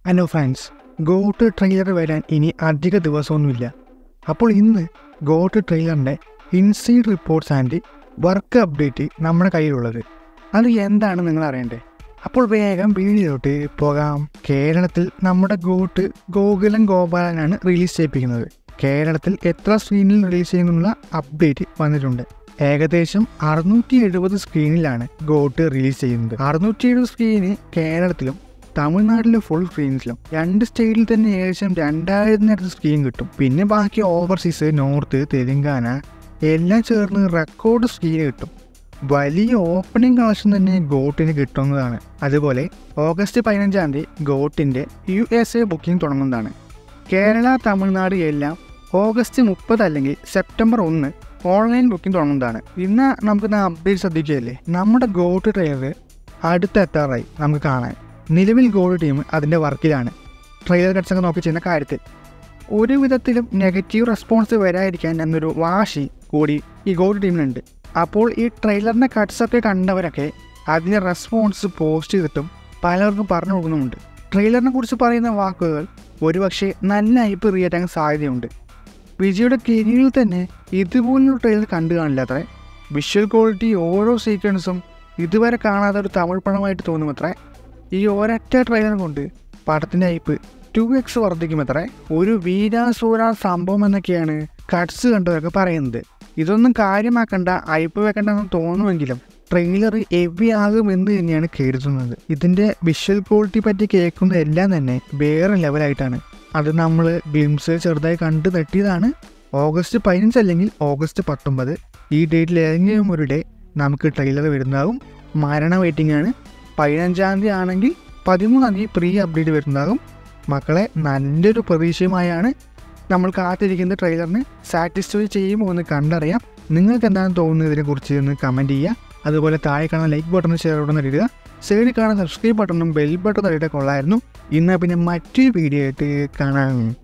hello friends got trailer വരാൻ ഇനി അധിക ദിവസമൊന്നുമില്ല അപ്പോൾ ഇന്ന് ഗോട്ട് ട്രെയിലറിൻ്റെ inside reports and work update നമ്മുടെ കയ്യിലുള്ളത് അത് എന്താണ് നിങ്ങൾ അറിയണ്ടേ അപ്പോൾ വേഗം വീഡിയോട്ട് പോകാം കേരളത്തിൽ നമ്മുടെ ഗോട്ട് ഗോകുലം ഗോപാലനാണ് റിലീസ് ചെയ്യിപ്പിക്കുന്നത് കേരളത്തിൽ എത്ര സ്ക്രീനിൽ റിലീസ് ചെയ്യുന്നുള്ള അപ്ഡേറ്റ് വന്നിട്ടുണ്ട് ഏകദേശം അറുന്നൂറ്റി എഴുപത് സ്ക്രീനിലാണ് ഗോട്ട് റിലീസ് ചെയ്യുന്നത് അറുന്നൂറ്റി എഴുപത് സ്ക്രീന് കേരളത്തിലും തമിഴ്നാട്ടിലെ ഫുൾ സ്ക്രീൻസിലും രണ്ട് സ്റ്റേറ്റിൽ തന്നെ ഏകദേശം രണ്ടായിരത്തിനടുത്ത് സ്ക്രീൻ കിട്ടും പിന്നെ ബാക്കി ഓവർസീസ് നോർത്ത് തെലുങ്കാന എല്ലാം ചേർന്ന് റെക്കോർഡ് സ്ക്രീൻ കിട്ടും വലിയ ഓപ്പണിംഗ് കളക്ഷൻ തന്നെ ഗോട്ടിന് കിട്ടുന്നതാണ് അതുപോലെ ഓഗസ്റ്റ് പതിനഞ്ചാം തീയതി ഗോട്ടിൻ്റെ യു എസ് എ ബുക്കിംഗ് തുടങ്ങുന്നതാണ് കേരള തമിഴ്നാട് എല്ലാം ഓഗസ്റ്റ് മുപ്പത് അല്ലെങ്കിൽ സെപ്റ്റംബർ ഒന്ന് ഓൺലൈൻ ബുക്കിംഗ് തുടങ്ങുന്നതാണ് ഇന്ന് നമുക്ക് അപ്ഡേറ്റ് ശ്രദ്ധിക്കുകയല്ലേ നമ്മുടെ ഗോട്ട് ട്രെയിലർ അടുത്തെത്താറായി നമുക്ക് കാണാൻ നിലവിൽ ഗോൾഡ് ടീം അതിൻ്റെ വർക്കിലാണ് ട്രെയിലർ കട്ട്സ് ഒക്കെ നോക്കി ചെയ്യുന്ന കാര്യത്തിൽ ഒരു വിധത്തിലും നെഗറ്റീവ് റെസ്പോൺസ് വരാതിരിക്കാൻ എന്നൊരു വാശി കൂടി ഈ ഗോൾഡ് ടീമിനുണ്ട് അപ്പോൾ ഈ ട്രെയിലറിൻ്റെ കട്ട്സൊക്കെ കണ്ടവരൊക്കെ അതിൻ്റെ റെസ്പോൺസ് പോസ്റ്റ് ചെയ്തിട്ടും പലർക്കും പറഞ്ഞു കൊടുക്കുന്നുമുണ്ട് ട്രെയിലറിനെ കുറിച്ച് പറയുന്ന വാക്കുകൾ ഒരുപക്ഷെ നല്ല ഐപ്പ് റിയേറ്റാൻ സാധ്യതയുണ്ട് വിജയുടെ കരിയറിൽ തന്നെ ഇതുപോലൊരു ട്രെയിലർ കണ്ടു കാണില്ല അത്രേ വിഷ്വൽ ക്വാളിറ്റി ഓരോ സീക്വൻസും ഇതുവരെ കാണാത്ത ഒരു തമിഴ് പടമായിട്ട് തോന്നുമത്രേ ഈ ഒരൊറ്റ ട്രെയിലർ കൊണ്ട് പടത്തിൻ്റെ ഐപ്പ് ടു എക്സ് വർദ്ധിക്കുമത്രേ ഒരു വീരാസൂര സംഭവം എന്നൊക്കെയാണ് കട്സ് കണ്ടവരൊക്കെ പറയുന്നത് ഇതൊന്നും കാര്യമാക്കണ്ട ഐപ്പ് വെക്കണ്ടെന്ന് തോന്നുമെങ്കിലും ട്രെയിലർ ഹെവി ആകുമെന്ന് തന്നെയാണ് കരുതുന്നത് ഇതിൻ്റെ വിഷ്വൽ ക്വാളിറ്റി പറ്റി കേൾക്കുന്ന എല്ലാം തന്നെ വേറെ ലെവലായിട്ടാണ് അത് നമ്മൾ ഗ്ലിംസ് ചെറുതായി കണ്ടു തട്ടിയതാണ് ഓഗസ്റ്റ് പതിനഞ്ച് അല്ലെങ്കിൽ ഓഗസ്റ്റ് പത്തൊമ്പത് ഈ ഡേറ്റിൽ ഏതെങ്കിലും ഒരു ഡേ നമുക്ക് ട്രെയിലർ വരുന്നതാകും മരണ വെയിറ്റിംഗ് ആണ് പതിനഞ്ചാം തീയതി ആണെങ്കിൽ പതിമൂന്നാം തീയതി പ്രീ അപ്ഡേറ്റ് വരുന്നതാകും മക്കളെ നല്ലൊരു പ്രതീക്ഷയുമായാണ് നമ്മൾ കാത്തിരിക്കുന്ന ട്രെയിലറിന് സാറ്റിസ്ഫൈ ചെയ്യുമോ എന്ന് കണ്ടറിയാം നിങ്ങൾക്ക് എന്താണ് തോന്നുന്നത് ഇതിനെക്കുറിച്ച് എന്ന് കമൻറ്റ് ചെയ്യുക അതുപോലെ താഴെ കാണുന്ന ലൈക്ക് ബട്ടൺ ഷെയർ ബട്ടൺ ഇടുക സൈഡിൽ കാണുന്ന സബ്സ്ക്രൈബ് ബട്ടണും ബെൽ ബട്ടൺ ഇട കൊള്ളായിരുന്നു ഇന്ന് പിന്നെ മറ്റൊരു വീഡിയോ ആയിട്ട് കാണാം